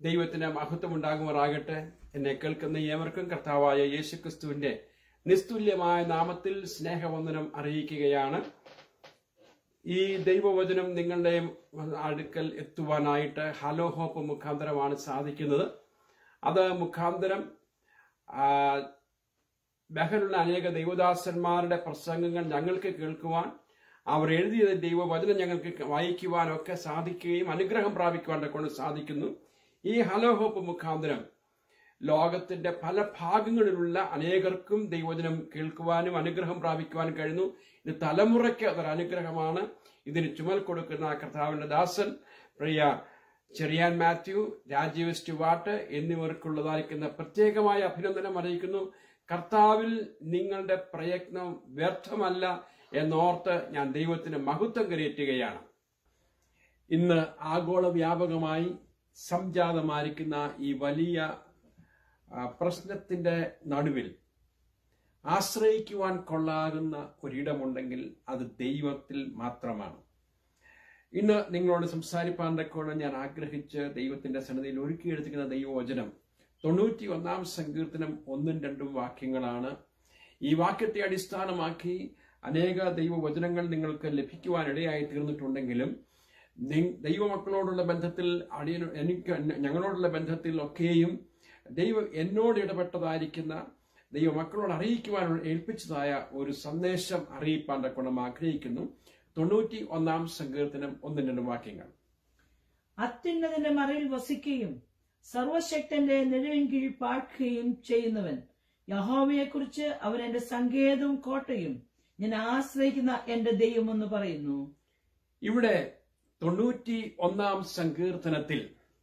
ദൈവത്തിന് മഹത്വം ഉണ്ടാകുമാറാകട്ടെ എന്നെ കേൾക്കുന്ന ഏവർക്കും കർത്താവായ യേശുക്രിസ്തുവിന്റെ നിസ്തുല്യമായ നാമത്തിൽ സ്നേഹവന്ദനം അറിയിക്കുകയാണ് ഈ ദൈവവചനം നിങ്ങളുടെ അടുക്കൽ എത്തുവാനായിട്ട് ഹലോ ഹോപ്പ് മുഖാന്തരമാണ് സാധിക്കുന്നത് അത് മുഖാന്തരം ആ, ബഹലുള്ള അനേക ദൈവദാസന്മാരുടെ പ്രസംഗങ്ങൾ ഞങ്ങൾക്ക് കേൾക്കുവാൻ അവർ എഴുതിയ ദൈവവചനം ഞങ്ങൾക്ക് വായിക്കുവാനൊക്കെ സാധിക്കുകയും അനുഗ്രഹം പ്രാപിക്കുവാൻ കൊണ്ട് സാധിക്കുന്നു ഈ ഹലോ ഹോപ്പ് മുഖാന്തരം ലോകത്തിന്റെ പല ഭാഗങ്ങളിലുള്ള അനേകർക്കും ദൈവവചനം കേൾക്കുവാനും അനുഗ്രഹം പ്രാപിക്കുവാനും കഴിയുന്നു ഇത് തലമുറയ്ക്ക് അതൊരു അനുഗ്രഹമാണ് ഇതിന് ചുമൽ കൊടുക്കുന്ന കർത്താവിന്റെ ദാസൻ പ്രിയ ചെറിയാൻ മാത്യു രാജീവ് സ്റ്റുവാട്ട് എന്നിവർക്കുള്ളതായിരിക്കുന്ന പ്രത്യേകമായ അഭിനന്ദനം അറിയിക്കുന്നു കർത്താവിൽ നിങ്ങളുടെ പ്രയത്നം വ്യർത്ഥമല്ല എന്നോർത്ത് ഞാൻ ദൈവത്തിന് മഹത്വം കരയറ്റുകയാണ് ഇന്ന് ആഗോള വ്യാപകമായി സംജാതമായിരിക്കുന്ന ഈ വലിയ ആ, പ്രശ്നത്തിന്റെ നടുവിൽ ആശ്രയിക്കുവാൻ കൊള്ളാകുന്ന ഒരിടമുണ്ടെങ്കിൽ അത് ദൈവത്തിൽ മാത്രമാണ് ഇന്ന് നിങ്ങളോട് സംസാരിപ്പാൻ തക്കോണം ഞാൻ ആഗ്രഹിച്ച് ദൈവത്തിന്റെ സന്നിധിയിൽ ഒരുക്കിയെടുത്തിരിക്കുന്ന ദൈവവചനം തൊണ്ണൂറ്റി ഒന്നാം സങ്കീർത്തനം ഒന്നും രണ്ടും വാക്യങ്ങളാണ് ഈ വാക്യത്തെ അടിസ്ഥാനമാക്കി അനേക ദൈവവചനങ്ങൾ നിങ്ങൾക്ക് ലഭിക്കുവാൻ ഇടയായി തീർന്നിട്ടുണ്ടെങ്കിലും നി- ദൈവമക്കളോടുള്ള ബന്ധത്തിൽ അടിയന് എനിക്ക് ഞങ്ങളോടുള്ള ബന്ധത്തിൽ ഒക്കെയും ദൈവം എന്നോട് ഇടപെട്ടതായിരിക്കുന്ന ദൈവമക്കളോട് അറിയിക്കുവാൻ ഏൽപ്പിച്ചതായ ഒരു സന്ദേശം അറിയിപ്പാൻ തക്കോണം ആഗ്രഹിക്കുന്നു തൊണ്ണൂറ്റി ഒന്നാം സങ്കീർത്തനം ഒന്നും രണ്ടും വാക്യങ്ങൾ അത്യുന്നതിന്റെ മറയിൽ വസിക്കുകയും സർവശക്തന്റെ നിഴലിൻ കീഴിൽ പാർക്കുകയും ചെയ്യുന്നവൻ യഹോവയെക്കുറിച്ച് അവൻ എന്റെ സങ്കേതവും കോട്ടയും ഞാൻ ആശ്രയിക്കുന്ന എന്റെ ദൈവമെന്ന് പറയുന്നു ഇവിടെ തൊണ്ണൂറ്റി ഒന്നാം സങ്കീർത്തനത്തിൽ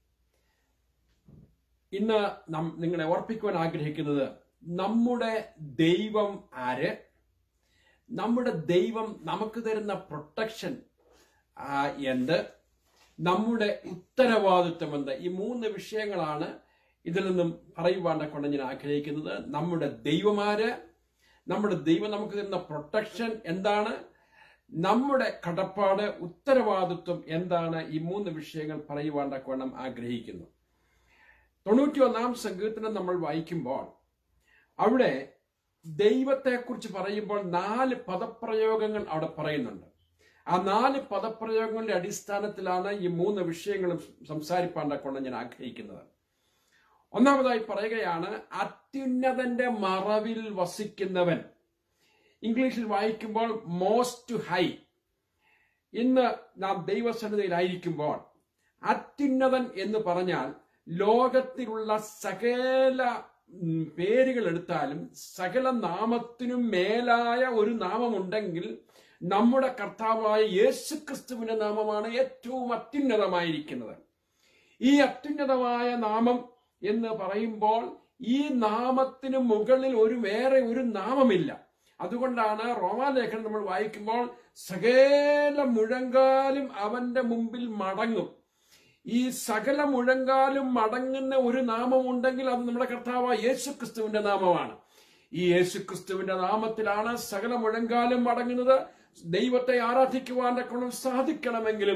ഇന്ന് നം- നിങ്ങളെ ഓർപ്പിക്കുവാൻ ആഗ്രഹിക്കുന്നത് നമ്മുടെ ദൈവം ആര് നമ്മുടെ ദൈവം നമുക്ക് തരുന്ന പ്രൊട്ടക്ഷൻ എന്ത് നമ്മുടെ ഉത്തരവാദിത്വം എന്ത് ഈ മൂന്ന് വിഷയങ്ങളാണ് ഇതിൽ നിന്നും പറയുവാൻ കൊണ്ട് ഞാൻ ആഗ്രഹിക്കുന്നത് നമ്മുടെ ദൈവമാര് നമ്മുടെ ദൈവം നമുക്ക് തരുന്ന പ്രൊട്ടക്ഷൻ എന്താണ് നമ്മുടെ കടപ്പാട് ഉത്തരവാദിത്വം എന്താണ് ഈ മൂന്ന് വിഷയങ്ങൾ പറയുവാൻ തക്കവണ്ണം ആഗ്രഹിക്കുന്നു തൊണ്ണൂറ്റി ഒന്നാം സങ്കീർത്തനം നമ്മൾ വായിക്കുമ്പോൾ അവിടെ ദൈവത്തെക്കുറിച്ച് പറയുമ്പോൾ നാല് പദപ്രയോഗങ്ങൾ അവിടെ പറയുന്നുണ്ട് ആ നാല് പദപ്രയോഗങ്ങളുടെ അടിസ്ഥാനത്തിലാണ് ഈ മൂന്ന് വിഷയങ്ങളും സംസാരിപ്പാൻ തക്കവണ്ണം ഞാൻ ആഗ്രഹിക്കുന്നത് ഒന്നാമതായി പറയുകയാണ് അത്യുന്നതന്റെ മറവിൽ വസിക്കുന്നവൻ ഇംഗ്ലീഷിൽ വായിക്കുമ്പോൾ മോസ്റ്റ് ഹൈ ഇന്ന് നാം ദൈവസന്നിധിയിലായിരിക്കുമ്പോൾ അത്യുന്നതൻ എന്ന് പറഞ്ഞാൽ ലോകത്തിലുള്ള സകല ഉം, പേരുകൾ എടുത്താലും സകല നാമത്തിനും മേലായ ഒരു നാമമുണ്ടെങ്കിൽ നമ്മുടെ കർത്താവായ യേശു ക്രിസ്തുവിന്റെ നാമമാണ് ഏറ്റവും അത്യുന്നതമായിരിക്കുന്നത് ഈ അത്യുന്നതമായ നാമം എന്ന് പറയുമ്പോൾ ഈ നാമത്തിന് മുകളിൽ ഒരു വേറെ ഒരു നാമമില്ല അതുകൊണ്ടാണ് റോമാലേഖനം നമ്മൾ വായിക്കുമ്പോൾ സകല മുഴങ്കാലും അവന്റെ മുമ്പിൽ മടങ്ങും ഈ സകല മുഴങ്കാലും മടങ്ങുന്ന ഒരു നാമം ഉണ്ടെങ്കിൽ അത് നമ്മുടെ കർത്താവ് യേശു ക്രിസ്തുവിന്റെ നാമമാണ് ഈ യേശു ക്രിസ്തുവിന്റെ നാമത്തിലാണ് സകല മുഴങ്കാലും മടങ്ങുന്നത് ദൈവത്തെ ആരാധിക്കുവാൻ കൊണ്ട് സാധിക്കണമെങ്കിലും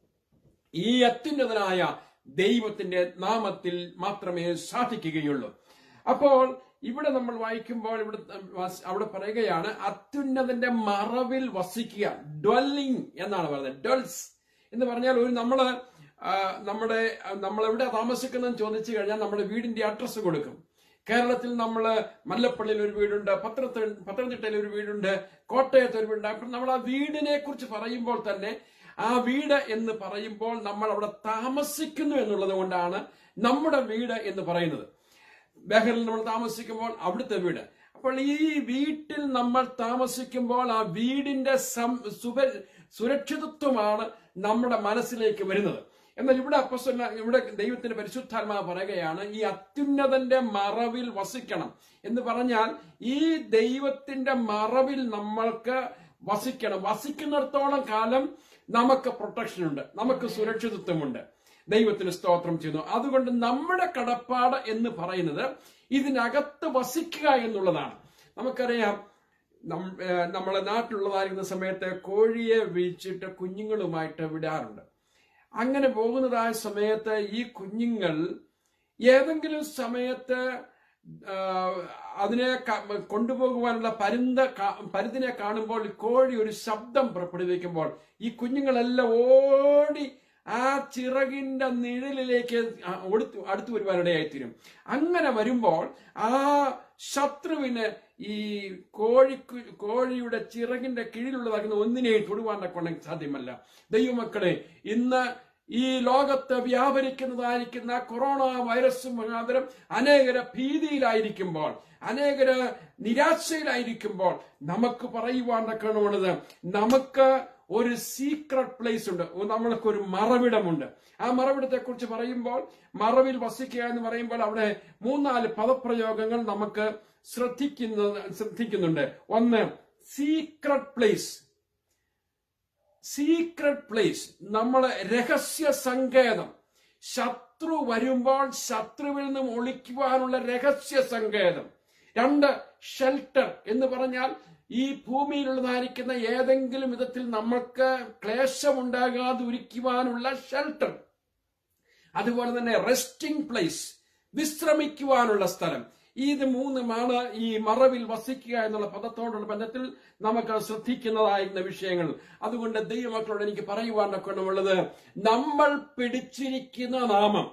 ഈ അത്യുന്നതനായ ദൈവത്തിന്റെ നാമത്തിൽ മാത്രമേ സാധിക്കുകയുള്ളൂ അപ്പോൾ ഇവിടെ നമ്മൾ വായിക്കുമ്പോൾ ഇവിടെ അവിടെ പറയുകയാണ് അത്യുന്നതന്റെ മറവിൽ വസിക്കുക ഡ്വല്ലിംഗ് എന്നാണ് പറയുന്നത് ഡ്വൽസ് എന്ന് പറഞ്ഞാൽ ഒരു നമ്മള് ആ, നമ്മുടെ നമ്മൾ എവിടെ താമസിക്കുന്നതെന്ന് ചോദിച്ചു കഴിഞ്ഞാൽ നമ്മുടെ വീടിന്റെ അഡ്രസ്സ് കൊടുക്കും കേരളത്തിൽ നമ്മൾ മല്ലപ്പള്ളിയിൽ ഒരു വീടുണ്ട് പത്തനംതിട്ട പത്തനംതിട്ടയിൽ ഒരു വീടുണ്ട് കോട്ടയത്ത് ഒരു വീടുണ്ട് അപ്പം നമ്മൾ ആ വീടിനെ കുറിച്ച് പറയുമ്പോൾ തന്നെ ആ വീട് എന്ന് പറയുമ്പോൾ നമ്മൾ അവിടെ താമസിക്കുന്നു എന്നുള്ളത് കൊണ്ടാണ് നമ്മുടെ വീട് എന്ന് പറയുന്നത് ബഹറിൽ നമ്മൾ താമസിക്കുമ്പോൾ അവിടുത്തെ വീട് അപ്പോൾ ഈ വീട്ടിൽ നമ്മൾ താമസിക്കുമ്പോൾ ആ വീടിന്റെ സം- സുപ- സുരക്ഷിതത്വമാണ് നമ്മുടെ മനസ്സിലേക്ക് വരുന്നത് എന്നാൽ ഇവിടെ അപ്പസ്വല ഇവിടെ ദൈവത്തിന്റെ പരിശുദ്ധാത്മാവ് പറയുകയാണ് ഈ അത്യുന്നതന്റെ മറവിൽ വസിക്കണം എന്ന് പറഞ്ഞാൽ ഈ ദൈവത്തിന്റെ മറവിൽ നമ്മൾക്ക് വസിക്കണം വസിക്കുന്നിടത്തോളം കാലം നമുക്ക് പ്രൊട്ടക്ഷൻ ഉണ്ട് നമുക്ക് സുരക്ഷിതത്വമുണ്ട് ദൈവത്തിന് സ്തോത്രം ചെയ്യുന്നു അതുകൊണ്ട് നമ്മുടെ കടപ്പാട് എന്ന് പറയുന്നത് ഇതിനകത്ത് വസിക്കുക എന്നുള്ളതാണ് നമുക്കറിയാം നം- ഏഹ് നമ്മളെ നാട്ടിലുള്ളതായിരിക്കുന്ന സമയത്ത് കോഴിയെ വീഴ്ചിട്ട് കുഞ്ഞുങ്ങളുമായിട്ട് വിടാറുണ്ട് അങ്ങനെ പോകുന്നതായ സമയത്ത് ഈ കുഞ്ഞുങ്ങൾ ഏതെങ്കിലും സമയത്ത് ആ, അതിനെ ക- കൊണ്ടുപോകുവാനുള്ള പരുന്ത കാ- പരുന്തിനെ കാണുമ്പോൾ കോഴി ഒരു ശബ്ദം പുറപ്പെടുവിക്കുമ്പോൾ ഈ കുഞ്ഞുങ്ങളെല്ലാം ഓടി ആ ചിറകിന്റെ നിഴലിലേക്ക് ആ ഒടുത്ത് അടുത്തു വരുവാനിടയായിത്തീരും അങ്ങനെ വരുമ്പോൾ ആ ശത്രുവിന് ഈ കോഴി കോഴിയുടെ ചിറകിന്റെ കീഴിലുള്ളതാകുന്ന ഒന്നിനെയും തൊടുവാൻ കൊണ്ട് സാധ്യമല്ല ദൈവമക്കളെ ഇന്ന് ഈ ലോകത്ത് വ്യാപരിക്കുന്നതായിരിക്കുന്ന കൊറോണ വൈറസ് മുഖാന്തരം അനേകര ഭീതിയിലായിരിക്കുമ്പോൾ അനേകര നിരാശയിലായിരിക്കുമ്പോൾ നമുക്ക് പറയുവാൻ തക്കണമുള്ളത് നമുക്ക് ഒരു സീക്രട്ട് പ്ലേസ് ഉണ്ട് നമ്മൾക്ക് ഒരു മറവിടമുണ്ട് ആ മറവിടത്തെ കുറിച്ച് പറയുമ്പോൾ മറവിൽ വസിക്കുക എന്ന് പറയുമ്പോൾ അവിടെ മൂന്നാല് പദപ്രയോഗങ്ങൾ നമുക്ക് ശ്രദ്ധിക്കുന്ന ശ്രദ്ധിക്കുന്നുണ്ട് ഒന്ന് സീക്രട്ട് പ്ലേസ് സീക്രട്ട് പ്ലേസ് നമ്മളെ രഹസ്യ സങ്കേതം ശത്രു വരുമ്പോൾ ശത്രുവിൽ നിന്നും ഒളിക്കുവാനുള്ള രഹസ്യ സങ്കേതം രണ്ട് ഷെൽട്ടർ എന്ന് പറഞ്ഞാൽ ഈ ഭൂമിയിലുള്ളതായിരിക്കുന്ന ഏതെങ്കിലും വിധത്തിൽ നമുക്ക് ക്ലേശമുണ്ടാകാതെ ഒരുക്കുവാനുള്ള ഷെൽട്ടർ അതുപോലെ തന്നെ റെസ്റ്റിംഗ് പ്ലേസ് വിശ്രമിക്കുവാനുള്ള സ്ഥലം ഇത് മൂന്നുമാണ് ഈ മറവിൽ വസിക്കുക എന്നുള്ള പദത്തോടുള്ള ബന്ധത്തിൽ നമുക്ക് ശ്രദ്ധിക്കുന്നതായിരുന്ന വിഷയങ്ങൾ അതുകൊണ്ട് ദൈവമക്കളോട് എനിക്ക് പറയുവാൻ കൊണ്ടുള്ളത് നമ്മൾ പിടിച്ചിരിക്കുന്ന നാമം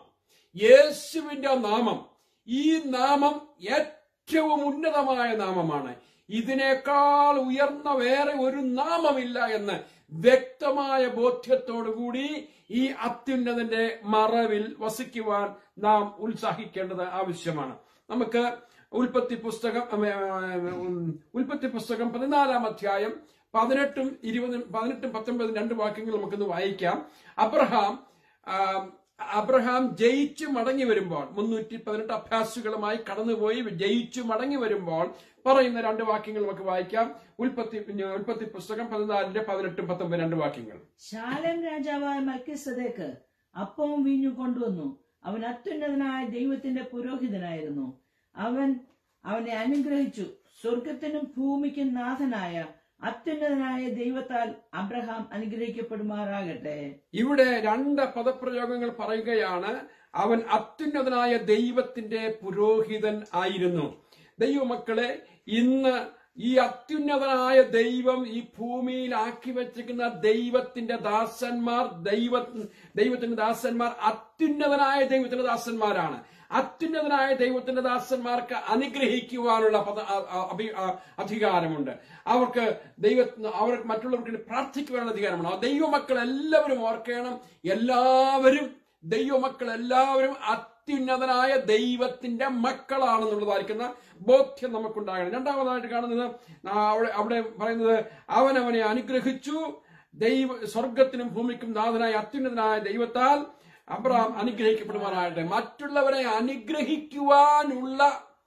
യേശുവിന്റെ നാമം ഈ നാമം ഏറ്റവും ഉന്നതമായ നാമമാണ് ഇതിനേക്കാൾ ഉയർന്ന വേറെ ഒരു നാമമില്ല എന്ന് വ്യക്തമായ ബോധ്യത്തോടുകൂടി ഈ അത്യുന്നതന്റെ മറവിൽ വസിക്കുവാൻ നാം ഉത്സാഹിക്കേണ്ടത് ആവശ്യമാണ് നമുക്ക് ഉൽപ്പത്തി പുസ്തകം ഉം, ഉം, ഉൽപ്പത്തി പുസ്തകം പതിനാലാം അധ്യായം പതിനെട്ടും ഇരുപതും പതിനെട്ടും പത്തൊമ്പതും രണ്ട് വാക്യങ്ങൾ നമുക്കൊന്ന് വായിക്കാം അബ്രഹാം ആ, അബ്രഹാം ജയിച്ചു മടങ്ങി വരുമ്പോൾ മുന്നൂറ്റി പതിനെട്ട് അഭ്യാസുകളുമായി കടന്നുപോയി ജയിച്ചു മടങ്ങി വരുമ്പോൾ പറയുന്ന രണ്ട് വാക്യങ്ങൾ നമുക്ക് വായിക്കാം ഉൽപ്പത്തി ഉൽപ്പത്തി പുസ്തകം പതിനാലിന്റെ പതിനെട്ടും പത്തൊമ്പതും രണ്ട് വാക്യങ്ങൾ ശാലം രാജാവായ മൽക്കിസദേക്ക് അപ്പവും വീഞ്ഞും കൊണ്ടുവന്നു അവൻ അത്യുന്നതനായ ദൈവത്തിന്റെ പുരോഹിതനായിരുന്നു അവൻ അവനെ അനുഗ്രഹിച്ചു സ്വർഗത്തിനും ഭൂമിക്കും നാഥനായ അത്യുന്നതനായ ദൈവത്താൽ അബ്രഹാം അനുഗ്രഹിക്കപ്പെടുമാറാകട്ടെ ഇവിടെ രണ്ട് പദപ്രയോഗങ്ങൾ പറയുകയാണ് അവൻ അത്യുന്നതനായ ദൈവത്തിന്റെ പുരോഹിതൻ ആയിരുന്നു ദൈവമക്കളെ ഇന്ന് ഈ അത്യുന്നതനായ ദൈവം ഈ ഭൂമിയിൽ ആക്കി വെച്ചിരിക്കുന്ന ദൈവത്തിന്റെ ദാസന്മാർ ദൈവ ദൈവത്തിന്റെ ദാസന്മാർ അത്യുന്നതനായ ദൈവത്തിന്റെ ദാസന്മാരാണ് അത്യുന്നതനായ ദൈവത്തിന്റെ ദാസന്മാർക്ക് അനുഗ്രഹിക്കുവാനുള്ള പദ- ആ- ആ- അഭി- ആ- അധികാരമുണ്ട് അവർക്ക് ദൈവ അവർക്ക് മറ്റുള്ളവർക്ക് വേണ്ടി പ്രാർത്ഥിക്കുവാനുള്ള അധികാരമുണ്ട് ആ ദൈവമക്കൾ എല്ലാവരും ഓർക്കണം എല്ലാവരും ദൈവമക്കൾ എല്ലാവരും അത്യുന്നതനായ ദൈവത്തിന്റെ മക്കളാണെന്നുള്ളതായിരിക്കുന്ന ബോധ്യം നമുക്കുണ്ടാകണം രണ്ടാമതായിട്ട് കാണുന്നത് ആ അവിടെ അവിടെ പറയുന്നത് അവൻ അവനെ അനുഗ്രഹിച്ചു ദൈവ സ്വർഗത്തിനും ഭൂമിക്കും നാഥനായ അത്യുന്നതനായ ദൈവത്താൽ അബ്രഹാം അനുഗ്രഹിക്കപ്പെടുവാനായിട്ട് മറ്റുള്ളവരെ അനുഗ്രഹിക്കുവാനുള്ള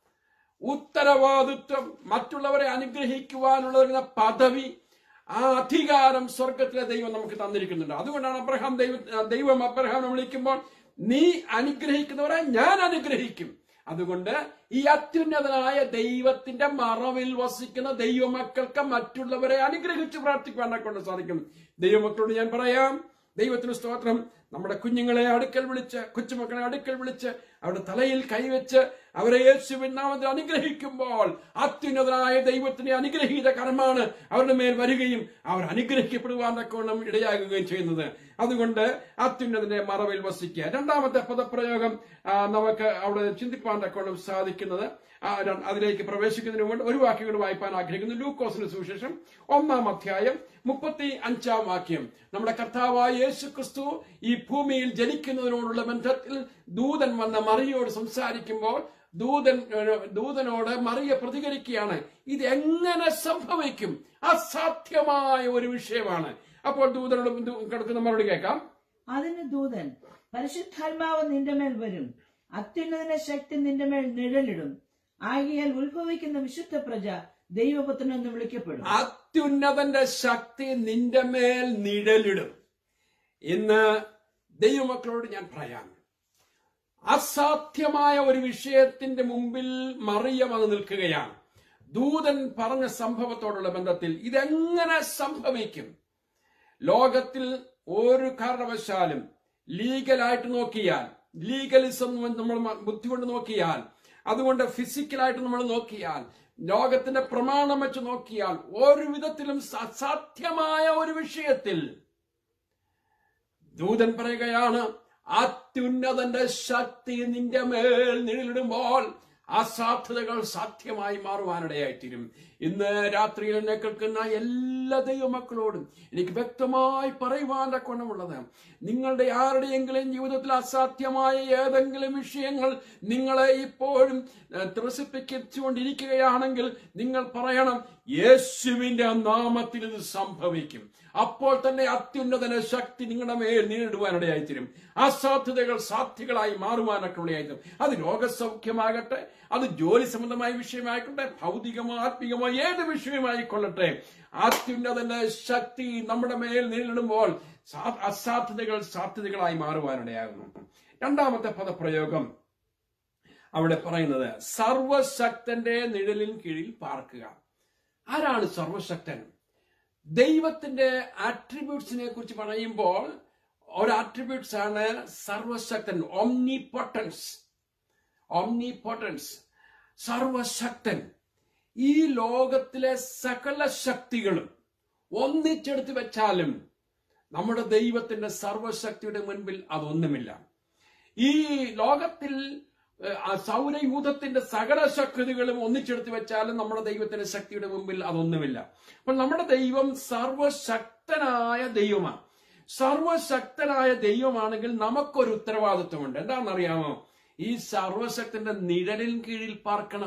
ഉത്തരവാദിത്വം മറ്റുള്ളവരെ അനുഗ്രഹിക്കുവാനുള്ള ഒരു പദവി ആ അധികാരം സ്വർഗത്തിലെ ദൈവം നമുക്ക് തന്നിരിക്കുന്നുണ്ട് അതുകൊണ്ടാണ് അബ്രഹാം ദൈവ ദൈവം അബ്രഹാമിനെ വിളിക്കുമ്പോൾ നീ അനുഗ്രഹിക്കുന്നവരെ ഞാൻ അനുഗ്രഹിക്കും അതുകൊണ്ട് ഈ അത്യുന്നതനായ ദൈവത്തിന്റെ മറവിൽ വസിക്കുന്ന ദൈവമക്കൾക്ക് മറ്റുള്ളവരെ അനുഗ്രഹിച്ച് പ്രാർത്ഥിക്കുവാനെ കൊണ്ട് സാധിക്കും ദൈവമക്കളോട് ഞാൻ പറയാം ദൈവത്തിന് സ്തോത്രം നമ്മുടെ കുഞ്ഞുങ്ങളെ അടുക്കൽ വിളിച്ച് കൊച്ചുമക്കളെ അടുക്കൽ വിളിച്ച് അവരുടെ തലയിൽ കൈവച്ച് അവരെ യേശുവിൻ നാമത്തിൽ അനുഗ്രഹിക്കുമ്പോൾ അത്യുന്നതനായ ദൈവത്തിന്റെ അനുഗ്രഹീത കർമാണ് അവരുടെ മേൽ വരികയും അവർ അനുഗ്രഹിക്കപ്പെടുവാൻ തക്കവണ്ണം ഇടയാകുകയും ചെയ്യുന്നത് അതുകൊണ്ട് അത്യുന്നതിന്റെ മറവിൽ വസിക്കുക രണ്ടാമത്തെ പദപ്രയോഗം ആ, നമുക്ക് അവിടെ ചിന്തിപ്പാൻ തക്കവണ്ണം സാധിക്കുന്നത് ആ, ര- അതിലേക്ക് പ്രവേശിക്കുന്നതിന് മുമ്പ് ഒരു വാക്യം കൂടി വായിപ്പാൻ ആഗ്രഹിക്കുന്നു ലൂക്കോസിന് സുവിശേഷം ഒന്നാം അധ്യായം മുപ്പത്തി അഞ്ചാം വാക്യം നമ്മുടെ കർത്താവായ യേശു ക്രിസ്തു ഈ ഭൂമിയിൽ ജനിക്കുന്നതിനോടുള്ള ബന്ധത്തിൽ ദൂതൻ വന്ന മറിയോട് സംസാരിക്കുമ്പോൾ ദൂതൻ ഏഹ്, ദൂതനോട് മറിയ പ്രതികരിക്കുകയാണ് ഇത് എങ്ങനെ സംഭവിക്കും അസാധ്യമായ ഒരു വിഷയമാണ് അപ്പോൾ ദൂതനോട് ദൂ- കിടക്കുന്ന മറുപടി കേൾക്കാം അതിന് ദൂതൻ പരിശുദ്ധാത്മാവ് നിന്റെ മേൽ വരും അത്യുന്നതിന്റെ ശക്തി നിന്റെ മേൽ നിഴലിടും ആകിയാൽ ഉത്ഭവിക്കുന്ന വിശുദ്ധ പ്രജ ദൈവപുത്രൻ എന്ന് വിളിക്കപ്പെടും അത്യുന്നതന്റെ ശക്തി നിന്റെ മേൽ നിഴലിടും ഇന്ന് ദൈവമക്കളോട് ഞാൻ പറയാം അസാധ്യമായ ഒരു വിഷയത്തിന്റെ മുമ്പിൽ മറിയം അത് നിൽക്കുകയാണ് ദൂതൻ പറഞ്ഞ സംഭവത്തോടുള്ള ബന്ധത്തിൽ ഇതെങ്ങനെ സംഭവിക്കും ലോകത്തിൽ ഒരു കാരണവശാലും ലീഗലായിട്ട് നോക്കിയാൽ ലീഗലിസം നമ്മൾ മ- ബുദ്ധി കൊണ്ട് നോക്കിയാൽ അതുകൊണ്ട് ഫിസിക്കലായിട്ട് നമ്മൾ നോക്കിയാൽ ലോകത്തിന്റെ പ്രമാണം വെച്ച് നോക്കിയാൽ ഒരു വിധത്തിലും അസാധ്യമായ ഒരു വിഷയത്തിൽ ദൂതൻ പറയുകയാണ് അത്യുന്നതന്റെ ശക്തി നിന്റെ മേൽ നിഴലിടുമ്പോൾ അസാധ്യതകൾ സാധ്യമായി മാറുവാനിടയായിത്തീരും ഇന്ന് രാത്രിയിൽ എന്നെ കേൾക്കുന്ന എല്ലാ ദൈവമക്കളോടും എനിക്ക് വ്യക്തമായി പറയുവാൻ കൊണ്ടമുള്ളത് നിങ്ങളുടെ ആരുടെയെങ്കിലും ജീവിതത്തിൽ അസാധ്യമായ ഏതെങ്കിലും വിഷയങ്ങൾ നിങ്ങളെ ഇപ്പോഴും ഏഹ്, ത്രസിപ്പിച്ചുകൊണ്ടിരിക്കുകയാണെങ്കിൽ നിങ്ങൾ പറയണം യേശുവിന്റെ നാമത്തിൽ ഇത് സംഭവിക്കും അപ്പോൾ തന്നെ അത്യുന്നതന ശക്തി നിങ്ങളുടെ മേൽ നേരിടുവാനിടയായിത്തീരും അസാധ്യതകൾ സാധ്യകളായി മാറുവാനൊക്കെ ഇടയായിത്തീരും അത് രോഗസൗഖ്യമാകട്ടെ അത് ജോലി സംബന്ധമായ വിഷയമായിക്കോട്ടെ ഭൗതികമോ ആത്മീകമോ ഏത് വിഷയമായിക്കൊള്ളട്ടെ അത്യുന്നതന്റെ ശക്തി നമ്മുടെ മേൽ നേരിടുമ്പോൾ സാ- അസാധ്യതകൾ സാധ്യതകളായി മാറുവാനിടയാകുന്നു രണ്ടാമത്തെ പദപ്രയോഗം അവിടെ പറയുന്നത് സർവശക്തന്റെ നിഴലിൻ കീഴിൽ പാർക്കുക ആരാണ് സർവശക്തൻ ദൈവത്തിന്റെ ആട്രിബ്യൂട്ട്സിനെ കുറിച്ച് പറയുമ്പോൾ ഒരു ആട്രിബ്യൂട്ട്സ് ആണ് സർവശക്തൻ ഒംനി പൊട്ടൻസ് ഒംനി പൊട്ടൻസ് സർവശക്തൻ ഈ ലോകത്തിലെ സകല ശക്തികളും ഒന്നിച്ചെടുത്ത് വെച്ചാലും നമ്മുടെ ദൈവത്തിന്റെ സർവശക്തിയുടെ മുൻപിൽ അതൊന്നുമില്ല ഈ ലോകത്തിൽ ഏഹ്, ആ സൗരയൂഥത്തിന്റെ സകല ശക്തികളും ഒന്നിച്ചെടുത്ത് വെച്ചാലും നമ്മുടെ ദൈവത്തിന്റെ ശക്തിയുടെ മുമ്പിൽ അതൊന്നുമില്ല അപ്പോൾ നമ്മുടെ ദൈവം സർവശക്തനായ ദൈവമാണ് സർവശക്തനായ ദൈവമാണെങ്കിൽ നമുക്കൊരു ഉത്തരവാദിത്വമുണ്ട് എന്താണെന്നറിയാമോ ഈ സർവശക്തന്റെ നിഴലിൻ കീഴിൽ പാർക്കണം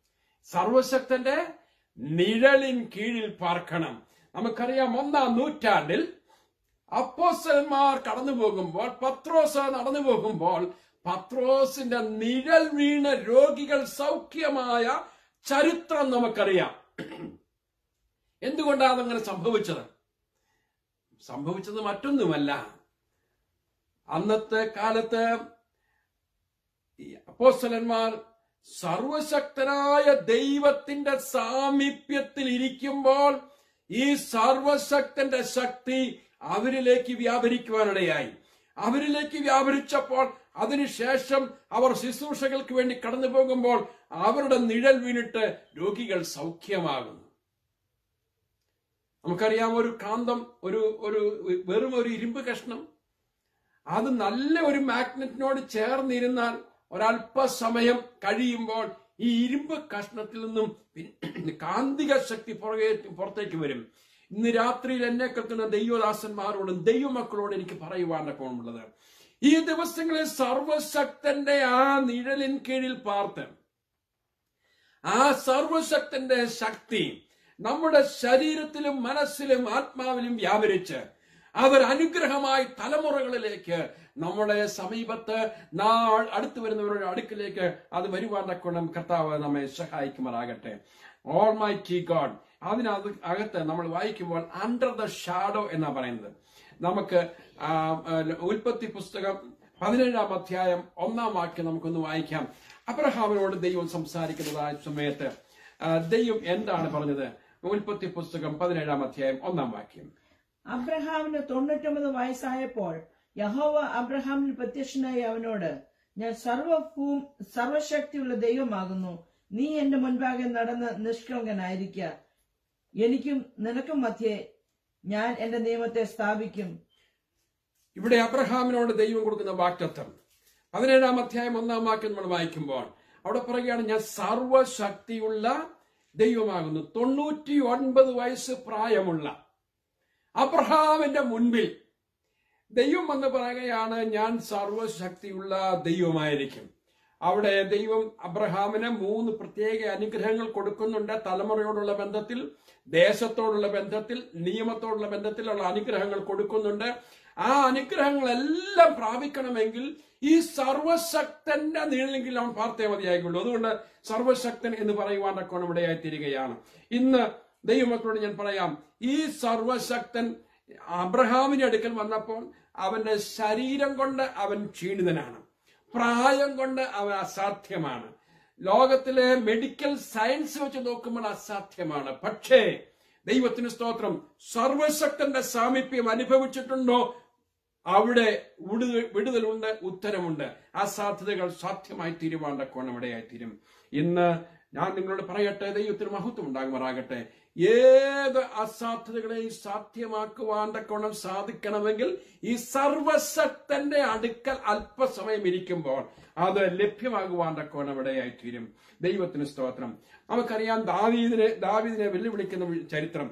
സർവശക്തന്റെ നിഴലിൻ കീഴിൽ പാർക്കണം നമുക്കറിയാം ഒന്നാം നൂറ്റാണ്ടിൽ അപ്പോസ്തലന്മാർ കടന്നു പോകുമ്പോൾ പത്രോസ് നടന്നു പോകുമ്പോൾ പത്രോസിന്റെ നിഴൽ വീണ രോഗികൾ സൗഖ്യമായ ചരിത്രം നമുക്കറിയാം എന്തുകൊണ്ടാണ് അങ്ങനെ സംഭവിച്ചത് സംഭവിച്ചത് മറ്റൊന്നുമല്ല അന്നത്തെ കാലത്ത് ഈ അപ്പോസ്തലന്മാർ സർവശക്തനായ ദൈവത്തിന്റെ സാമീപ്യത്തിൽ ഇരിക്കുമ്പോൾ ഈ സർവശക്തന്റെ ശക്തി അവരിലേക്ക് വ്യാപരിക്കുവാനിടയായി അവരിലേക്ക് വ്യാപരിച്ചപ്പോൾ അതിനുശേഷം അവർ ശുശ്രൂഷകൾക്ക് വേണ്ടി കടന്നു പോകുമ്പോൾ അവരുടെ നിഴൽ വീണിട്ട് രോഗികൾ സൗഖ്യമാകുന്നു നമുക്കറിയാം ഒരു കാന്തം ഒരു ഒരു വെറും ഒരു ഇരുമ്പ് കഷ്ണം അത് നല്ല ഒരു മാഗ്നറ്റിനോട് ചേർന്നിരുന്നാൽ ഒരല്പസമയം കഴിയുമ്പോൾ ഈ ഇരുമ്പ് കഷ്ണത്തിൽ നിന്നും പിന്നെ കാന്തിക ശക്തി പുറകെ പുറത്തേക്ക് വരും ഇന്ന് രാത്രിയിൽ എന്നെ കേൾക്കുന്ന ദൈവദാസന്മാരോടും ദൈവമക്കളോടും എനിക്ക് പറയുവാനൊക്കെ ഉള്ളത് ഈ ദിവസങ്ങളിൽ സർവശക്തന്റെ ആ നിഴലിൻ കീഴിൽ പാർത്ത് ആ സർവശക്തന്റെ ശക്തി നമ്മുടെ ശരീരത്തിലും മനസ്സിലും ആത്മാവിലും വ്യാപരിച്ച് അവർ അനുഗ്രഹമായി തലമുറകളിലേക്ക് നമ്മുടെ സമീപത്ത് നാ അടുത്തു വരുന്നവരുടെ അടുക്കിലേക്ക് അത് വരുവാനൊക്കെ കർത്താവ് നമ്മെ സഹായിക്കുമാറാകട്ടെ ഓൾ മൈ ടി ഗോഡ് അതിനകത്ത് അകത്ത് നമ്മൾ വായിക്കുമ്പോൾ അണ്ടർ ദ ഷാഡോ എന്നാ പറയുന്നത് നമുക്ക് ആ, ആ, ഉൽപ്പത്തി പുസ്തകം പതിനേഴാം അധ്യായം ഒന്നാം വാക്യം നമുക്കൊന്ന് വായിക്കാം അബ്രഹാമിനോട് ദൈവം സംസാരിക്കുന്നതായ സമയത്ത് ആ, ദൈവം എന്താണ് പറഞ്ഞത് ഉൽപ്പത്തി പുസ്തകം പതിനേഴാം അധ്യായം ഒന്നാം വാക്യം അബ്രഹാമിന് തൊണ്ണൂറ്റൊമ്പത് വയസ്സായപ്പോൾ യഹോവ അബ്രഹാമിന് പ്രത്യക്ഷനായി അവനോട് ഞാൻ സർവഭൂ സർവശക്തിയുള്ള ദൈവമാകുന്നു നീ എന്റെ മുൻപാകെ നടന്ന് നിഷ്കളങ്കനായിരിക്ക എനിക്കും നിനക്കും മധ്യേ ഞാൻ എന്റെ നിയമത്തെ സ്ഥാപിക്കും ഇവിടെ അബ്രഹാമിനോട് ദൈവം കൊടുക്കുന്ന വാക്തത്വം പതിനേഴാം അധ്യായം ഒന്നാം വാക്യം നമ്മൾ വായിക്കുമ്പോൾ അവിടെ പറയുകയാണ് ഞാൻ സർവശക്തിയുള്ള ദൈവമാകുന്നു തൊണ്ണൂറ്റി ഒൻപത് വയസ്സ് പ്രായമുള്ള അബ്രഹാമിന്റെ മുൻപിൽ ദൈവം വന്ന് പറയുകയാണ് ഞാൻ സർവശക്തിയുള്ള ദൈവമായിരിക്കും അവിടെ ദൈവം അബ്രഹാമിന് മൂന്ന് പ്രത്യേക അനുഗ്രഹങ്ങൾ കൊടുക്കുന്നുണ്ട് തലമുറയോടുള്ള ബന്ധത്തിൽ ദേശത്തോടുള്ള ബന്ധത്തിൽ നിയമത്തോടുള്ള ബന്ധത്തിലുള്ള അനുഗ്രഹങ്ങൾ കൊടുക്കുന്നുണ്ട് ആ അനുഗ്രഹങ്ങളെല്ലാം പ്രാപിക്കണമെങ്കിൽ ഈ സർവശക്തന്റെ നീളെങ്കിൽ അവൻ പാർത്തേ മതിയായിക്കുള്ളൂ അതുകൊണ്ട് സർവശക്തൻ എന്ന് പറയുവാനൊക്കെ ഇവിടെയായി തീരുകയാണ് ഇന്ന് ദൈവമക്കളോട് ഞാൻ പറയാം ഈ സർവശക്തൻ അബ്രഹാമിന്റെ അടുക്കൽ വന്നപ്പോൾ അവന്റെ ശരീരം കൊണ്ട് അവൻ ക്ഷീണിതനാണ് പ്രായം കൊണ്ട് അവൻ അസാധ്യമാണ് ലോകത്തിലെ മെഡിക്കൽ സയൻസ് വെച്ച് നോക്കുമ്പോൾ അസാധ്യമാണ് പക്ഷേ ദൈവത്തിന് സ്തോത്രം സർവശക്തന്റെ സാമീപ്യം അനുഭവിച്ചിട്ടുണ്ടോ അവിടെ വിടുതൽ- വിടുതലുണ്ട് ഉത്തരമുണ്ട് ആ സാധ്യതകൾ സാധ്യമായി തീരുവാൻ തക്കവണ്ണം ഇടയായി തീരും ഇന്ന് ഞാൻ നിങ്ങളോട് പറയട്ടെ ദൈവത്തിന് മഹത്വം ഉണ്ടാകുമാറാകട്ടെ ഏത് അസാധ്യതകളെയും സാധ്യമാക്കുവാൻ തക്കവണ്ണം സാധിക്കണമെങ്കിൽ ഈ സർവശക്തന്റെ അടുക്കൽ അല്പസമയം ഇരിക്കുമ്പോൾ അത് ലഭ്യമാകുവാൻ തക്കവണ്ണം ഇടയായി തീരും ദൈവത്തിന് സ്തോത്രം നമുക്കറിയാം ദാവീദിനെ ദാവീദിനെ വെല്ലുവിളിക്കുന്ന ചരിത്രം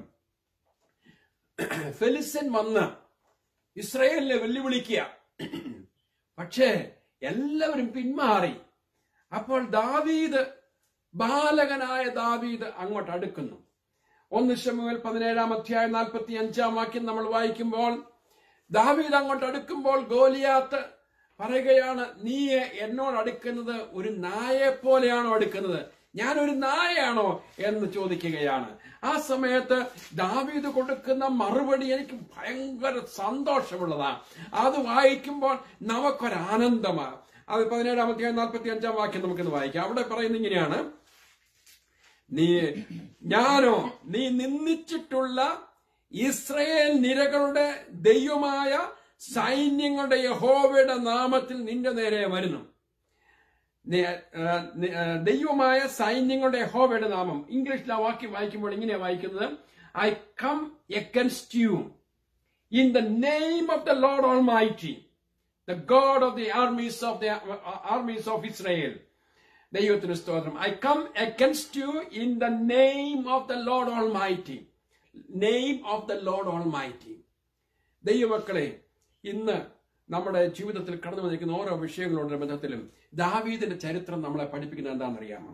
ഫെലിസൻ വന്ന് ഇസ്രയേലിനെ വെല്ലുവിളിക്കുക പക്ഷേ എല്ലാവരും പിന്മാറി അപ്പോൾ ദാവീദ് ബാലകനായ ദാവീദ് അങ്ങോട്ട് അടുക്കുന്നു ഒന്ന് ശമുവേൽ പതിനേഴാം അധ്യായം നാൽപ്പത്തി അഞ്ചാം വാക്യം നമ്മൾ വായിക്കുമ്പോൾ ദാവീദ് അങ്ങോട്ട് അടുക്കുമ്പോൾ ഗോലിയാത്ത് പറയുകയാണ് നീ എന്നോട് അടുക്കുന്നത് ഒരു നായെ പോലെയാണോ അടുക്കുന്നത് ഞാൻ ഒരു നായയാണോ എന്ന് ചോദിക്കുകയാണ് ആ സമയത്ത് ദാവീദ് കൊടുക്കുന്ന മറുപടി എനിക്ക് ഭയങ്കര സന്തോഷമുള്ളതാണ് അത് വായിക്കുമ്പോൾ നമുക്കൊരാനന്ദമാണ് അത് പതിനേഴാം അധ്യായം നാൽപ്പത്തി അഞ്ചാം വാക്യം നമുക്കിന്ന് വായിക്കാം അവിടെ പറയുന്നത് ഇങ്ങനെയാണ് നീ ഞാനോ നീ നിന്ദിച്ചിട്ടുള്ള ഇസ്രയേൽ നിരകളുടെ ദൈവമായ സൈന്യങ്ങളുടെ യഹോവയുടെ നാമത്തിൽ നിന്റെ നേരെ വരുന്നു നി- ആ, നി- ആ, ദൈവമായ സൈന്യങ്ങളുടെ യഹോവയുടെ നാമം ഇംഗ്ലീഷിൽ ആ വാക്യം വായിക്കുമ്പോൾ ഇങ്ങനെയാ വായിക്കുന്നത് I come against you in the name of the Lord almighty the God of the armies of the armies of Israel ദൈവത്തിന് സ്തോത്രം I come against you in the name of the Lord almighty name of the Lord almighty ദൈവമക്കളെ ഇന്ന് നമ്മുടെ ജീവിതത്തിൽ കടന്നു വന്നിരിക്കുന്ന ഓരോ വിഷയങ്ങളുടെ ബന്ധത്തിലും ദാവീദിന്റെ ചരിത്രം നമ്മളെ പഠിപ്പിക്കുന്നത് എന്താണെന്നറിയാമോ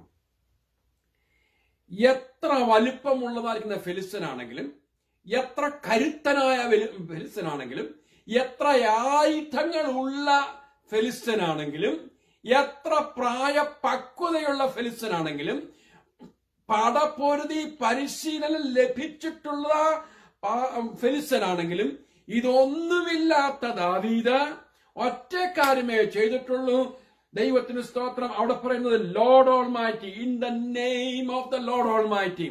എത്ര വലിപ്പമുള്ളതായിരിക്കുന്ന ഫെലിസ്തനാണെങ്കിലും എത്ര കരുത്തനായ വെലി- ഫെലിസ്തനാണെങ്കിലും എത്ര ആയുധങ്ങളുള്ള ഫെലിസ്തനാണെങ്കിലും എത്ര പ്രായ പക്വതയുള്ള ഫെലിസ്തനാണെങ്കിലും പടപ്പൊരുതി പരിശീലനം ലഭിച്ചിട്ടുള്ള പ- ഫെലിസ്തനാണെങ്കിലും ഇതൊന്നുമില്ലാത്ത ദാവീദ് ഒറ്റ കാര്യമേ ചെയ്തിട്ടുള്ളൂ ദൈവത്തിന് സ്തോത്രം അവിടെ പറയുന്നത് Lord almighty in the name of the Lord almighty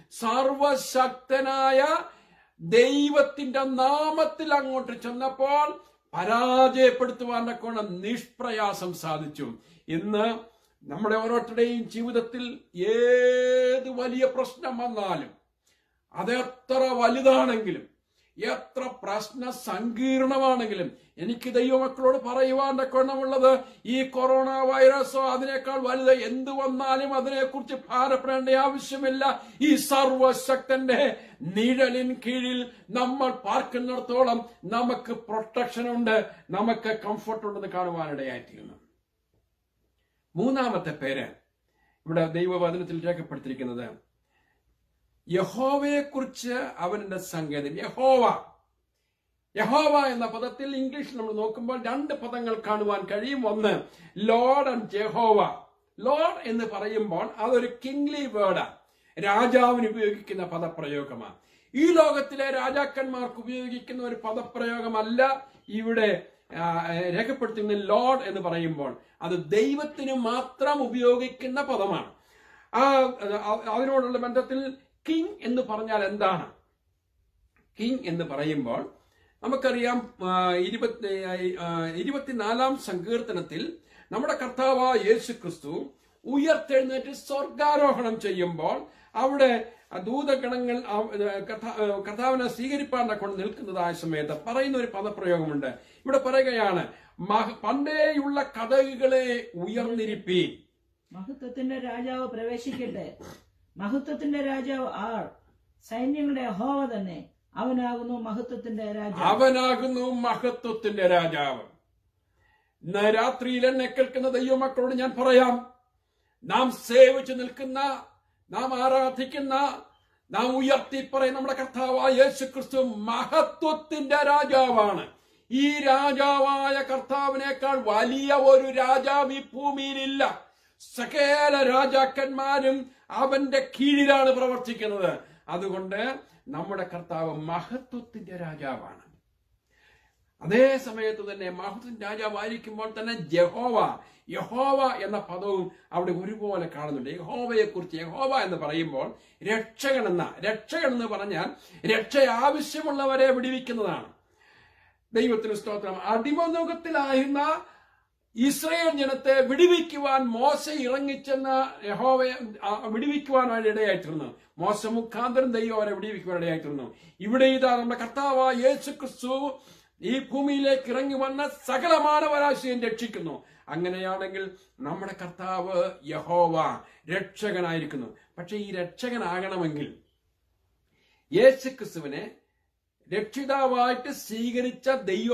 സർവശക്തനായ ദൈവത്തിന്റെ നാമത്തിൽ അങ്ങോട്ട് ചെന്നപ്പോൾ പരാജയപ്പെടുത്തുവാൻ തക്കോണം നിഷ്പ്രയാസം സാധിച്ചു ഇന്ന് നമ്മുടെ ഓരോരുത്തരുടെയും ജീവിതത്തിൽ ഏത് വലിയ പ്രശ്നം വന്നാലും അതെത്ര വലുതാണെങ്കിലും എത്ര പ്രശ്ന സങ്കീർണമാണെങ്കിലും എനിക്ക് ദൈവമക്കളോട് പറയുവാൻ തക്കവണ്ണമുള്ളത് ഈ കൊറോണ വൈറസോ അതിനേക്കാൾ വലുത് എന്ത് വന്നാലും അതിനെക്കുറിച്ച് ഭാരപ്പെടേണ്ട ആവശ്യമില്ല ഈ സർവശക്തന്റെ നിഴലിൻ കീഴിൽ നമ്മൾ പാർക്കുന്നിടത്തോളം നമുക്ക് പ്രൊട്ടക്ഷൻ ഉണ്ട് നമുക്ക് കംഫർട്ട് ഉണ്ടെന്ന് കാണുവാനിടയായിത്തീരുന്നു മൂന്നാമത്തെ പേര് ഇവിടെ ദൈവവചനത്തിൽ രേഖപ്പെടുത്തിയിരിക്കുന്നത് യഹോവയെക്കുറിച്ച് അവന്റെ സങ്കേതം യഹോവ യഹോവ എന്ന പദത്തിൽ ഇംഗ്ലീഷിൽ നമ്മൾ നോക്കുമ്പോൾ രണ്ട് പദങ്ങൾ കാണുവാൻ കഴിയും ഒന്ന് ലോർഡ് ആൻഡ് ജെഹോവ ലോർഡ് എന്ന് പറയുമ്പോൾ അതൊരു കിങ്ലി വേർഡാണ് രാജാവിന് ഉപയോഗിക്കുന്ന പദപ്രയോഗമാണ് ഈ ലോകത്തിലെ രാജാക്കന്മാർക്ക് ഉപയോഗിക്കുന്ന ഒരു പദപ്രയോഗമല്ല ഇവിടെ ആ, രേഖപ്പെടുത്തുന്ന ലോർഡ് എന്ന് പറയുമ്പോൾ അത് ദൈവത്തിന് മാത്രം ഉപയോഗിക്കുന്ന പദമാണ് ആ ആ- അതിനോടുള്ള ബന്ധത്തിൽ കിങ് എന്ന് പറഞ്ഞാൽ എന്താണ് കിങ് എന്ന് പറയുമ്പോൾ നമുക്കറിയാം ആ, ഇരുപത്തി ആ, ഇരുപത്തിനാലാം സങ്കീർത്തനത്തിൽ നമ്മുടെ കർത്താവ് യേശു ക്രിസ്തു ഉയർത്തെഴുന്നേറ്റ് സ്വർഗാരോഹണം ചെയ്യുമ്പോൾ അവിടെ ദൂതഗണങ്ങൾ ആ, കർത്താ- ആ, കർത്താവിനെ സ്വീകരിപ്പാൻ കൊണ്ട് നിൽക്കുന്നതായ സമയത്ത് പറയുന്ന ഒരു പദപ്രയോഗമുണ്ട് ഇവിടെ പറയുകയാണ് മഹ- പണ്ടേയുള്ള കഥകളെ ഉയർന്നിരിപ്പീൻ മഹത്വത്തിന്റെ രാജാവ് പ്രവേശിക്കട്ടെ മഹത്വത്തിന്റെ രാജാവ് ആർ സൈന്യങ്ങളുടെ ഹോവ തന്നെ അവനാകുന്നു മഹത്വത്തിന്റെ രാജാവ് അവനാകുന്നു മഹത്വത്തിന്റെ രാജാവ് ഇന്ന് രാത്രിയിൽ എന്നെ കേൾക്കുന്ന ദൈവമക്കളോട് ഞാൻ പറയാം നാം സേവിച്ചു നിൽക്കുന്ന നാം ആരാധിക്കുന്ന നാം ഉയർത്തി പറയുന്ന നമ്മുടെ കർത്താവായ യേശു ക്രിസ്തു മഹത്വത്തിന്റെ രാജാവാണ് ഈ രാജാവായ കർത്താവിനേക്കാൾ വലിയ ഒരു രാജാവ് ഈ ഭൂമിയിലില്ല സകല രാജാക്കന്മാരും അവന്റെ കീഴിലാണ് പ്രവർത്തിക്കുന്നത് അതുകൊണ്ട് നമ്മുടെ കർത്താവ് മഹത്വത്തിന്റെ രാജാവാണ് അതേ സമയത്ത് തന്നെ മഹത്വൻ രാജാവായിരിക്കുമ്പോൾ തന്നെ ജഹോവ യഹോവ എന്ന പദവും അവിടെ ഒരുപോലെ കാണുന്നുണ്ട് യഹോവയെ കുറിച്ച് യഹോവ എന്ന് പറയുമ്പോൾ രക്ഷകൻ എന്ന രക്ഷകൻ എന്ന് പറഞ്ഞാൽ രക്ഷ ആവശ്യമുള്ളവരെ വിടിവിക്കുന്നതാണ് ദൈവത്തിന് സ്തോത്രം അടിമനുഖത്തിലായിരുന്ന ഇസ്രയേൽ ജനത്തെ വിടുവിക്കുവാൻ മോശ ഇറങ്ങിച്ചെന്ന യഹോവയെ ആ, വിടുവിക്കുവാൻ അവൻ ഇടയായിത്തീർന്നു മോശ മുഖാന്തരം ദൈവം അവരെ വിടുവിക്കുവാൻ ഇടയായിത്തീർന്നു ഇവിടെ ഇതാ നമ്മുടെ കർത്താവ് യേശു ക്രിസ്തു ഈ ഭൂമിയിലേക്ക് ഇറങ്ങി വന്ന സകല മാനവരാശിയും രക്ഷിക്കുന്നു അങ്ങനെയാണെങ്കിൽ നമ്മുടെ കർത്താവ് യഹോവ രക്ഷകനായിരിക്കുന്നു പക്ഷെ ഈ രക്ഷകനാകണമെങ്കിൽ യേശുക്രിസ്തുവിനെ രക്ഷിതാവായിട്ട് സ്വീകരിച്ച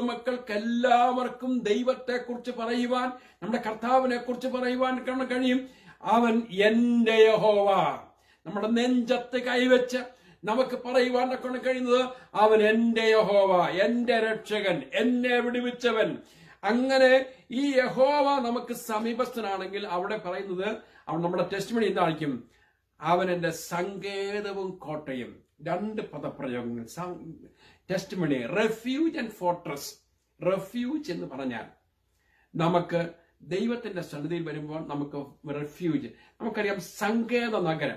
ദൈവമക്കൾക്കെല്ലാവർക്കും ദൈവത്തെക്കുറിച്ച് പറയുവാൻ നമ്മുടെ കർത്താവിനെ കുറിച്ച് പറയുവാൻ കാണാൻ കഴിയും അവൻ എന്റെ യഹോവ നമ്മുടെ നെഞ്ചത്ത് കൈവച്ച് നമുക്ക് പറയുവാൻ കൊണ്ട് കഴിയുന്നത് അവൻ എന്റെ യഹോവ എന്റെ രക്ഷകൻ എന്നെ വിടുവിച്ചവൻ അങ്ങനെ ഈ യഹോവ നമുക്ക് സമീപസ്ഥനാണെങ്കിൽ അവിടെ പറയുന്നത് അവൻ നമ്മുടെ ടെസ്റ്റ് മണി എന്തായിരിക്കും അവൻ എന്റെ സങ്കേതവും കോട്ടയും രണ്ട് പദപ്രയോഗങ്ങൾ testimony refuge and fortress refuge എന്ന് പറഞ്ഞാൽ നമുക്ക് ദൈവത്തിന്റെ സന്നിധിയിൽ വരുമ്പോൾ നമുക്ക് റെഫ്യൂജ് നമുക്കറിയാം സങ്കേത നഗരം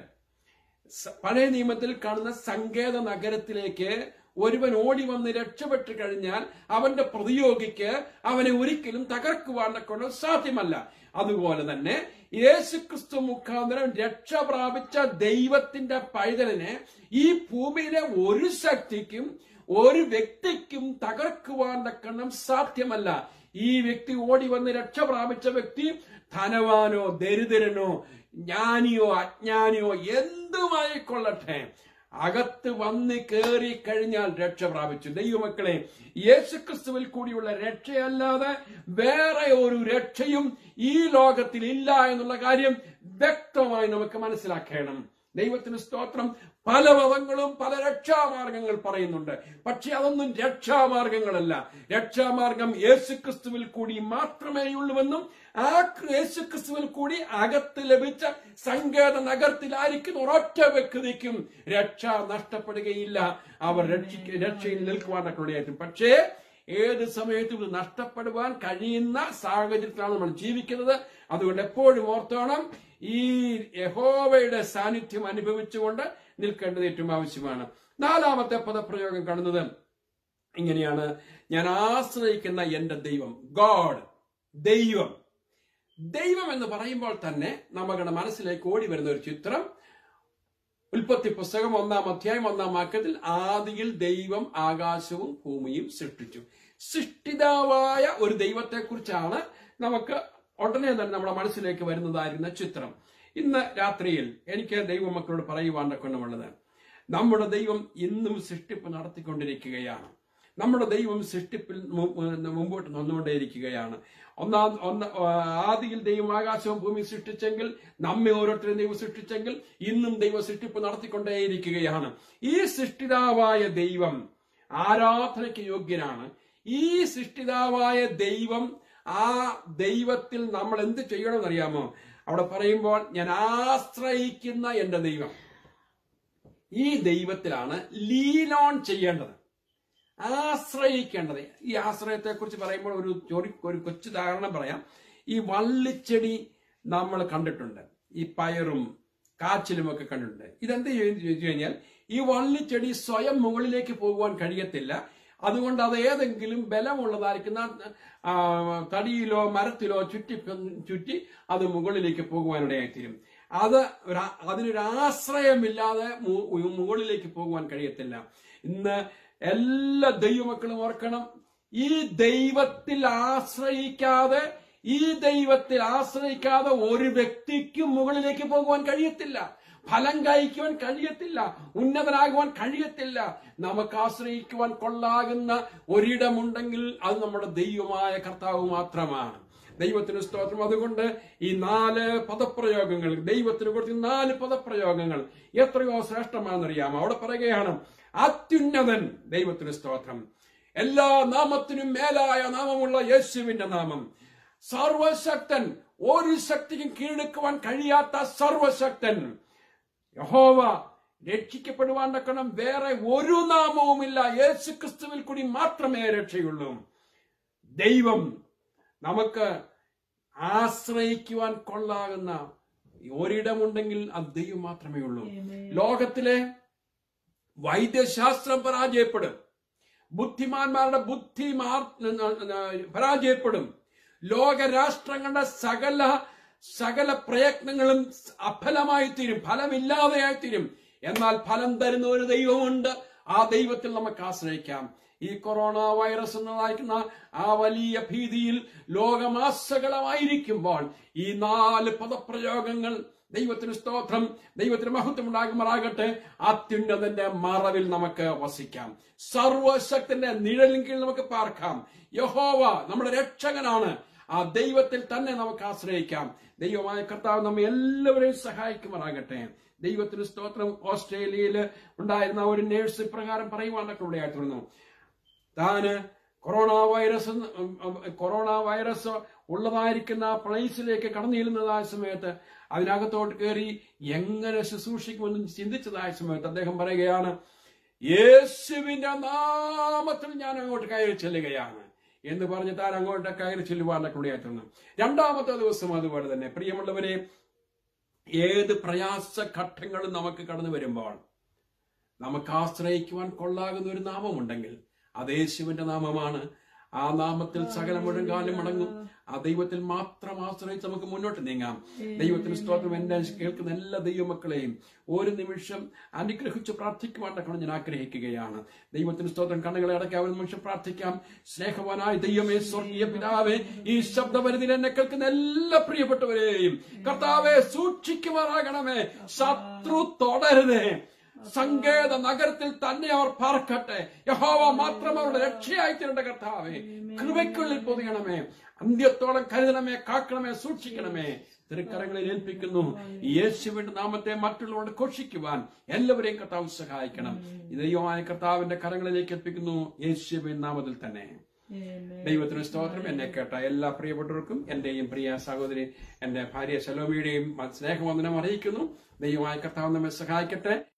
സ- പഴയ നിയമത്തിൽ കാണുന്ന സങ്കേത നഗരത്തിലേക്ക് ഒരുവൻ ഓടി വന്ന് രക്ഷപ്പെട്ട് കഴിഞ്ഞാൽ അവന്റെ പ്രതിയോഗിക്ക് അവനെ ഒരിക്കലും തകർക്കുവാൻ കൊണ്ട് സാധ്യമല്ല അതുപോലെ തന്നെ യേശുക്രിസ്തു മുഖാന്തരം രക്ഷ പ്രാപിച്ച ദൈവത്തിന്റെ പൈതലിനെ ഈ ഭൂമിയിലെ ഒരു ശക്തിക്കും ഒരു വ്യക്തിക്കും തകർക്കുവാൻ തക്കണം സാധ്യമല്ല ഈ വ്യക്തി ഓടി വന്ന് രക്ഷ പ്രാപിച്ച വ്യക്തി ധനവാനോ ദരിദ്രനോ ജ്ഞാനിയോ അജ്ഞാനിയോ എന്തുമായിക്കൊള്ളട്ടെ അകത്ത് വന്ന് കയറി കഴിഞ്ഞാൽ രക്ഷ പ്രാപിച്ചു ദൈവമക്കളെ യേശുക്രിസ്തുവിൽ കൂടിയുള്ള രക്ഷയല്ലാതെ വേറെ ഒരു രക്ഷയും ഈ ലോകത്തിൽ ഇല്ല എന്നുള്ള കാര്യം വ്യക്തമായി നമുക്ക് മനസ്സിലാക്കണം ദൈവത്തിന് സ്തോത്രം പല മതങ്ങളും പല രക്ഷാമാർഗങ്ങൾ പറയുന്നുണ്ട് പക്ഷെ അതൊന്നും രക്ഷാമാർഗങ്ങളല്ല രക്ഷാമാർഗം യേശുക്രിസ്തുവിൽ കൂടി മാത്രമേയുള്ളൂവെന്നും ആ യേശുക്രിസ്തുവിൽ കൂടി അകത്ത് ലഭിച്ച സങ്കേത നഗരത്തിലായിരിക്കുന്ന ഒരൊറ്റ വ്യക്തിക്കും രക്ഷ നഷ്ടപ്പെടുകയില്ല അവർ രക്ഷിക്ക രക്ഷയിൽ നിൽക്കുവാനൊക്കെ ഇടയായിട്ടും പക്ഷേ ഏത് സമയത്തും ഇത് നഷ്ടപ്പെടുവാൻ കഴിയുന്ന സാഹചര്യത്തിലാണ് നമ്മൾ ജീവിക്കുന്നത് അതുകൊണ്ട് എപ്പോഴും ഓർത്തോണം ഈ യഹോവയുടെ സാന്നിധ്യം അനുഭവിച്ചുകൊണ്ട് നിൽക്കേണ്ടത് ഏറ്റവും ആവശ്യമാണ് നാലാമത്തെ പദപ്രയോഗം കാണുന്നത് ഇങ്ങനെയാണ് ഞാൻ ആശ്രയിക്കുന്ന എന്റെ ദൈവം ഗോഡ് ദൈവം ദൈവം എന്ന് പറയുമ്പോൾ തന്നെ നമ്മുടെ മനസ്സിലേക്ക് ഓടി വരുന്ന ഒരു ചിത്രം ഉൽപ്പത്തി പുസ്തകം ഒന്നാം അധ്യായം ഒന്നാം വാക്യത്തിൽ ആദിയിൽ ദൈവം ആകാശവും ഭൂമിയും സൃഷ്ടിച്ചു സൃഷ്ടിതാവായ ഒരു ദൈവത്തെക്കുറിച്ചാണ് നമുക്ക് ഉടനെ തന്നെ നമ്മുടെ മനസ്സിലേക്ക് വരുന്നതായിരുന്ന ചിത്രം ഇന്ന് രാത്രിയിൽ എനിക്ക് ദൈവമക്കളോട് പറയുവാൻ കൊണ്ടുമുള്ളത് നമ്മുടെ ദൈവം ഇന്നും സൃഷ്ടിപ്പ് നടത്തിക്കൊണ്ടിരിക്കുകയാണ് നമ്മുടെ ദൈവം സൃഷ്ടിപ്പിൽ മു- മു- മുമ്പോട്ട് വന്നുകൊണ്ടേയിരിക്കുകയാണ് ഒന്നാം ഒന്ന് ആദിയിൽ ദൈവം ആകാശവും ഭൂമി സൃഷ്ടിച്ചെങ്കിൽ നമ്മെ ഓരോരുത്തരും ദൈവം സൃഷ്ടിച്ചെങ്കിൽ ഇന്നും ദൈവ സൃഷ്ടിപ്പ് നടത്തിക്കൊണ്ടേയിരിക്കുകയാണ് ഈ സൃഷ്ടിതാവായ ദൈവം ആരാധനയ്ക്ക് യോഗ്യനാണ് ഈ സൃഷ്ടിതാവായ ദൈവം ആ ദൈവത്തിൽ നമ്മൾ എന്ത് ചെയ്യണമെന്നറിയാമോ അവിടെ പറയുമ്പോൾ ഞാൻ ആശ്രയിക്കുന്ന എന്റെ ദൈവം ഈ ദൈവത്തിലാണ് ലീനോൺ ചെയ്യേണ്ടത് ആശ്രയിക്കേണ്ടത് ഈ ആശ്രയത്തെ കുറിച്ച് പറയുമ്പോൾ ഒരു ചൊറി- ഒരു കൊച്ചു ഉദാഹരണം പറയാം ഈ വള്ളിച്ചെടി നമ്മൾ കണ്ടിട്ടുണ്ട് ഈ പയറും കാച്ചിലും ഒക്കെ കണ്ടിട്ടുണ്ട് ഇതെന്ത് ചെയ്യുമെന്ന് ചോദിച്ചു കഴിഞ്ഞാൽ ഈ വള്ളിച്ചെടി സ്വയം മുകളിലേക്ക് പോകുവാൻ കഴിയത്തില്ല അതുകൊണ്ട് അത് ഏതെങ്കിലും ബലമുള്ളതായിരിക്കുന്ന ആ, തടിയിലോ മരത്തിലോ ചുറ്റി ചുറ്റി അത് മുകളിലേക്ക് പോകുവാനിടയായിത്തീരും അത് ഒരു- അതിനൊരു ആശ്രയമില്ലാതെ മു- മുകളിലേക്ക് പോകുവാൻ കഴിയത്തില്ല ഇന്ന് എല്ലാ ദൈവമക്കളും ഓർക്കണം ഈ ദൈവത്തിൽ ആശ്രയിക്കാതെ ഈ ദൈവത്തിൽ ആശ്രയിക്കാതെ ഒരു വ്യക്തിക്കും മുകളിലേക്ക് പോകുവാൻ കഴിയത്തില്ല ഫലം കായ്ക്കുവാൻ കഴിയത്തില്ല ഉന്നതനാകുവാൻ കഴിയത്തില്ല നമുക്ക് ആശ്രയിക്കുവാൻ കൊള്ളാകുന്ന ഒരിടമുണ്ടെങ്കിൽ അത് നമ്മുടെ ദൈവമായ കർത്താവ് മാത്രമാണ് ദൈവത്തിന് സ്തോത്രം അതുകൊണ്ട് ഈ നാല് പദപ്രയോഗങ്ങൾ ദൈവത്തിന് കൊടുത്ത നാല് പദപ്രയോഗങ്ങൾ എത്രയോ ശ്രേഷ്ഠമാണെന്നറിയാമോ അവിടെ പറയുകയാണ് അത്യുന്നതൻ ദൈവത്തിന് സ്തോത്രം എല്ലാ നാമത്തിനും മേലായ നാമമുള്ള യേശുവിന്റെ നാമം സർവശക്തൻ ഒരു ശക്തിക്കും കീഴടക്കുവാൻ കഴിയാത്ത സർവശക്തൻ യഹോവ രക്ഷിക്കപ്പെടുവാൻ തക്കണം വേറെ ഒരു നാമവുമില്ല യേശു ക്രിസ്തുവിൽ കൂടി മാത്രമേ രക്ഷയുള്ളൂ ദൈവം നമുക്ക് ആശ്രയിക്കുവാൻ കൊള്ളാകുന്ന ഒരിടമുണ്ടെങ്കിൽ അത് ദൈവം മാത്രമേ ഉള്ളൂ ലോകത്തിലെ വൈദ്യശാസ്ത്രം പരാജയപ്പെടും ബുദ്ധിമാന്മാരുടെ ബുദ്ധി മാർ- പരാജയപ്പെടും ലോകരാഷ്ട്രങ്ങളുടെ സകല സകല പ്രയത്നങ്ങളും അഫലമായി തീരും ഫലമില്ലാതെയായി തീരും എന്നാൽ ഫലം തരുന്ന ഒരു ദൈവമുണ്ട് ആ ദൈവത്തിൽ നമുക്ക് ആശ്രയിക്കാം ഈ കൊറോണ വൈറസ് എന്നതായിരിക്കുന്ന ആ വലിയ ഭീതിയിൽ ലോകമാസകളമായിരിക്കുമ്പോൾ ഈ നാല് പദപ്രയോഗങ്ങൾ ദൈവത്തിന് സ്തോത്രം ദൈവത്തിന് മഹത്വം ഉണ്ടാകുമാറാകട്ടെ അത്യുന്നതന്റെ മറവിൽ നമുക്ക് വസിക്കാം സർവശക്തിന്റെ നിഴലിൻ കീഴിൽ നമുക്ക് പാർക്കാം യഹോവ നമ്മുടെ രക്ഷകനാണ് ആ ദൈവത്തിൽ തന്നെ നമുക്ക് ആശ്രയിക്കാം ദൈവമായ കർത്താവ് നമ്മെ എല്ലാവരെയും സഹായിക്കുമാറാകട്ടെ ദൈവത്തിന് സ്തോത്രം ഓസ്ട്രേലിയയിൽ ഉണ്ടായിരുന്ന ഒരു നേഴ്സ് ഇപ്രകാരം പറയുവാനൊക്കെ ഇവിടെയായിത്തീർന്നു താന് കൊറോണ വൈറസ് എന്ന് ഉം ഉം കൊറോണ വൈറസ് ഉള്ളതായിരിക്കുന്ന ആ പ്ലേസിലേക്ക് കടന്നു ചെല്ലുന്നതായ സമയത്ത് അതിനകത്തോട്ട് കയറി എങ്ങനെ ശുശ്രൂഷിക്കുമെന്ന് ചിന്തിച്ചതായ സമയത്ത് അദ്ദേഹം പറയുകയാണ് യേശുവിന്റെ നാമത്തിൽ ഞാൻ അങ്ങോട്ട് കയറി ചെല്ലുകയാണ് എന്ന് പറഞ്ഞ് താൻ അങ്ങോട്ട് കയറി ചെല്ലുവാനൊക്കെ ഇടയായിട്ടുണ്ട് രണ്ടാമത്തെ ദിവസം അതുപോലെ തന്നെ പ്രിയമുള്ളവരെ ഏത് പ്രയാസ ഘട്ടങ്ങളും നമുക്ക് കടന്നു വരുമ്പോൾ നമുക്ക് ആശ്രയിക്കുവാൻ കൊള്ളാകുന്ന ഒരു നാമമുണ്ടെങ്കിൽ അത് യേശുവിന്റെ നാമമാണ് ആ നാമത്തിൽ സകല മുഴങ്കാലം മടങ്ങും ആ ദൈവത്തിൽ മാത്രം ആശ്രയിച്ച് നമുക്ക് മുന്നോട്ട് നീങ്ങാം ദൈവത്തിന് സ്തോത്രം എന്നെ കേൾക്കുന്ന എല്ലാ ദൈവമക്കളെയും ഒരു നിമിഷം അനുഗ്രഹിച്ച് പ്രാർത്ഥിക്കുവാനൊക്കെ ഞാൻ ആഗ്രഹിക്കുകയാണ് ദൈവത്തിന് സ്തോത്രം കണ്ണുകളെ അടയ്ക്കാൻ ഒരു നിമിഷം പ്രാർത്ഥിക്കാം സ്നേഹവാനായ ദൈവമേ സ്വർഗീയ പിതാവേ ഈ ശബ്ദപരിധിയിൽ എന്നെ കേൾക്കുന്ന എല്ലാ പ്രിയപ്പെട്ടവരെയും കർത്താവെ സൂക്ഷിക്കുമാറാകണമേ ശത്രു തുടരുതേ സങ്കേത നഗരത്തിൽ തന്നെ അവർ പാർക്കട്ടെ യഹോവ മാത്രം അവരുടെ രക്ഷയായി തീരേണ്ട കർത്താവേ കൃപയ്ക്കുള്ളിൽ പൊതിയണമേ അന്ത്യത്തോളം കരുതണമേ കാക്കണമേ സൂക്ഷിക്കണമേ തിരുക്കരങ്ങളിൽ ഏൽപ്പിക്കുന്നു ഈ യേശുവിന്റെ നാമത്തെ മറ്റുള്ളവരോട് ഘോഷിക്കുവാൻ എല്ലാവരെയും കർത്താവ് സഹായിക്കണം ഈ ദൈവമായ കർത്താവിന്റെ കരങ്ങളിലേക്ക് ഏൽപ്പിക്കുന്നു യേശുവിൻ നാമത്തിൽ തന്നെ ദൈവത്തിന് സ്തോത്രം എന്നെ കേട്ട എല്ലാ പ്രിയപ്പെട്ടവർക്കും എന്റെയും പ്രിയ സഹോദരി എന്റെ ഭാര്യ ശലോമിയുടെയും സ്നേഹവന്ദനം അറിയിക്കുന്നു ദൈവമായ കർത്താവ് നമ്മെ സഹായിക്കട്ടെ